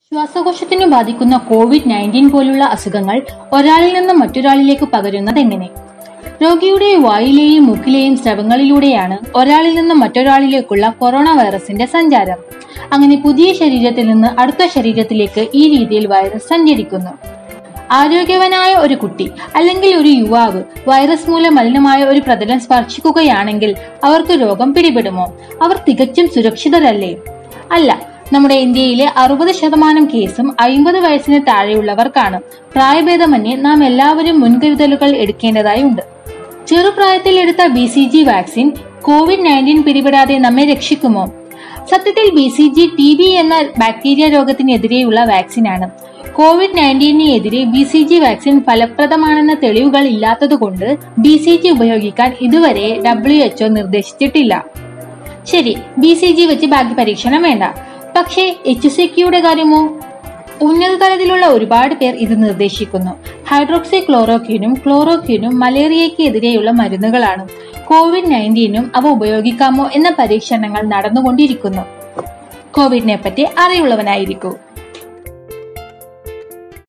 ശ്വാസകോശത്തിനു ബാധിക്കുന്ന Covid nineteen പോലുള്ള അസുഖങ്ങൾ ഒരാളിൽ നിന്ന് മറ്റൊരാളിലേക്ക് പകരുന്നത് എങ്ങനെ രോഗിയുടെ വായിലെയും മൂക്കിലെയും സ്രവങ്ങളിലൂടെയാണ് ഒരാളിൽ നിന്ന് മറ്റൊരാളിലേക്കുള്ള കൊറോണ വൈറസിന്റെ സഞ്ചാരം അങ്ങനെ പുതിയ ശരീരത്തിൽ നിന്ന് അടുത്ത ശരീരത്തിലേക്ക് ഈ രീതിയിൽ വൈറസ് സഞ്ചരിക്കുന്നു ആരോഗ്യവനായ ഒരു കുട്ടി അല്ലെങ്കിൽ ഒരു യുവാവ് വൈറസ് മൂലം മലിനമായ ഒരു പ്രതലം സ്പർശിക്കുകയാണെങ്കിൽ അവർക്ക് രോഗം പിടിപെടുമോ അവർ തികച്ചും സുരക്ഷിതരല്ലേ അല്ല നമ്മുടെ ഇന്ത്യയിലെ അറുപത് ശതമാനം കേസും അയിമ്പത് വയസ്സിന് താഴെയുള്ളവർക്കാണ് പ്രായഭേദമന്യേ നാം എല്ലാവരും മുൻകരുതലുകൾ എടുക്കേണ്ടതായി ഉണ്ട് ചെറുപ്രായത്തിൽ എടുത്ത B C G vaccine covid nineteen പിടിപെടാതെ നമ്മെ രക്ഷിക്കുമോ സത്യത്തിൽ B C G T B എന്ന ബാക്ടീരിയ രോഗത്തിനെതിരെയുള്ള വാക്സിനാണ് കോവിഡ് നയൻറ്റീനെതിരെ ബി സി ജി വാക്സിൻ ഫലപ്രദമാണെന്ന തെളിവുകൾ ഇല്ലാത്തതുകൊണ്ട് ബി സി ജി ഉപയോഗിക്കാൻ ഇതുവരെ ഡബ്ല്യു എച്ച്ഒ നിർദ്ദേശിച്ചിട്ടില്ല ശരി ബി സി ജി വെച്ച് ബാക്കി പരീക്ഷണം വേണ്ട പക്ഷേ എച്ച് സി ക്യൂയുടെ കാര്യമോ ഉന്നത തലത്തിലുള്ള ഒരുപാട് പേർ ഇത് നിർദ്ദേശിക്കുന്നു ഹൈഡ്രോക്സി ക്ലോറോക്യൂനും ക്ലോറോക്യൂനും മലേറിയയ്ക്ക് എതിരെയുള്ള മരുന്നുകളാണ് കോവിഡ് നയൻറ്റീനും അവ ഉപയോഗിക്കാമോ എന്ന പരീക്ഷണങ്ങൾ നടന്നുകൊണ്ടിരിക്കുന്നു കോവിഡിനെ പറ്റി അറിവുള്ളവനായിരിക്കൂ